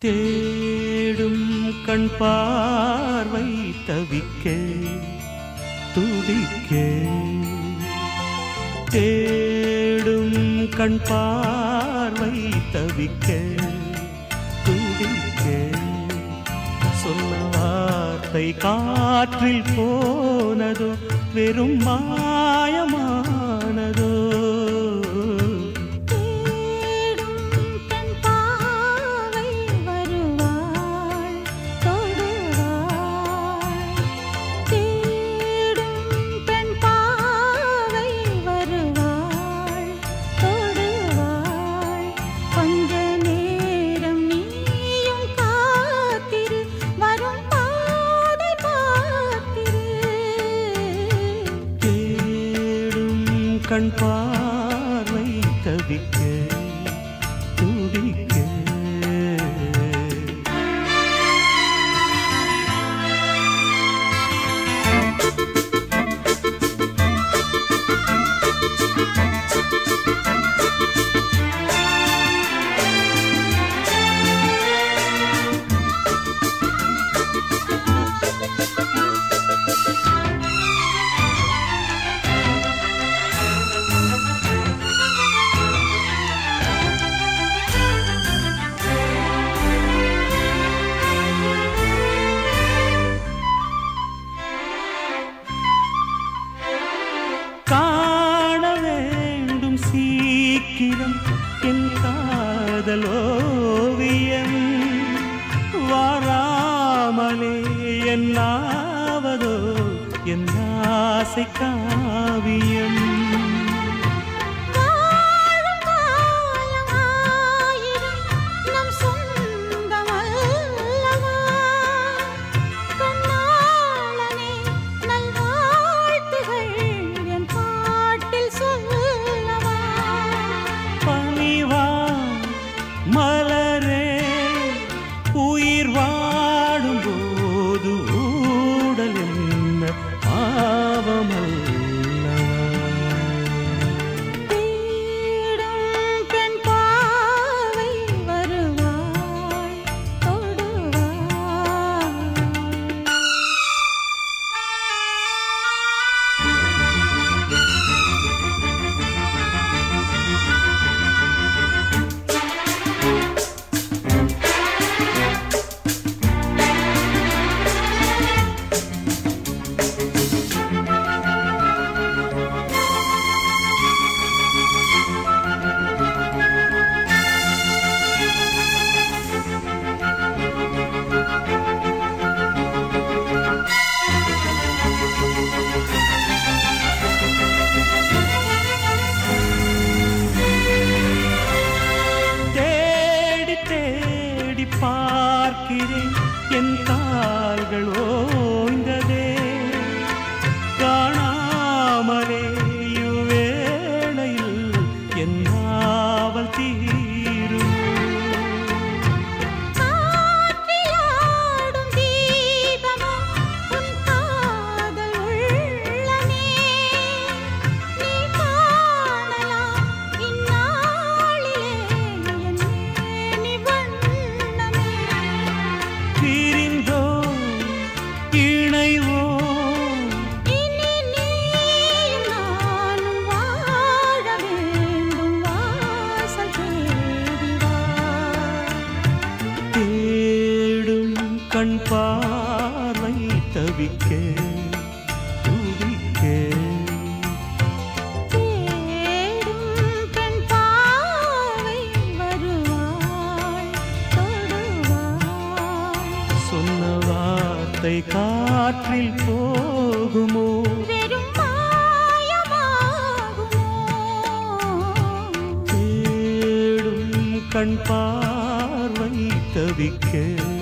தேடும் கண் பார்வை தவிக்க துடிக்க தேடும் கண் பார்வை தவிக்க துடிக்க சொன்ன வார்த்தை காற்றில் போனதோ வெறும் மாயமானதோ தேடும் கண் பாவை வருவாள் தொடுவாள் தேடும் பெண் பாவை வருவாள் தொடுவாள் கொஞ்ச நேரம் நீயும் காத்திரு வரும் பாதை பார்த்திரு தேடும் கண் பார்வை தவிக்க துடிக்க காண வேண்டும் சீக்கிரம் என் காதல் ஓவியம் வாராமலே என்னாவதோ என் ஆசை காவியம் வாழும் காலம் ஆயிரம் நம் சொந்தமல்லவா கண்ணாளனே நல்வாழ்த்துகள் என் பாட்டில் சொல்லவா பணிவா மலரே உயிர் வாடும் போது ஊடல் என்ன பாவமல்லவா தேடும் பெண் பாவை வருவாள் தொடுவாள் தேடி தேடி பார்க்கிறேன் என் கால்கள் ஓய்ந்ததே காணாமலே இவ்வேளையில் என் நாவல் தீரும் காற்றிலாடும் தீபமா உன் காதல் உள்ளமே நீ காணலாம் இந்நாளிலே என் மேனி வண்ணமே பிரிந்தோ இணைவோ இனி நீயும் நானும் வாழ வேண்டும் வாசல் தேடி வா தேடும் கண் பார்வை தவிக்க துடிக்க தேடும் பெண் பாவை வருவாள் தொடுவாள் சொன்ன வார்த்தை காற்றில் போகுமோ வெறும் மாயமாகுமோ தேடும் கண் பார்வை தவிக்க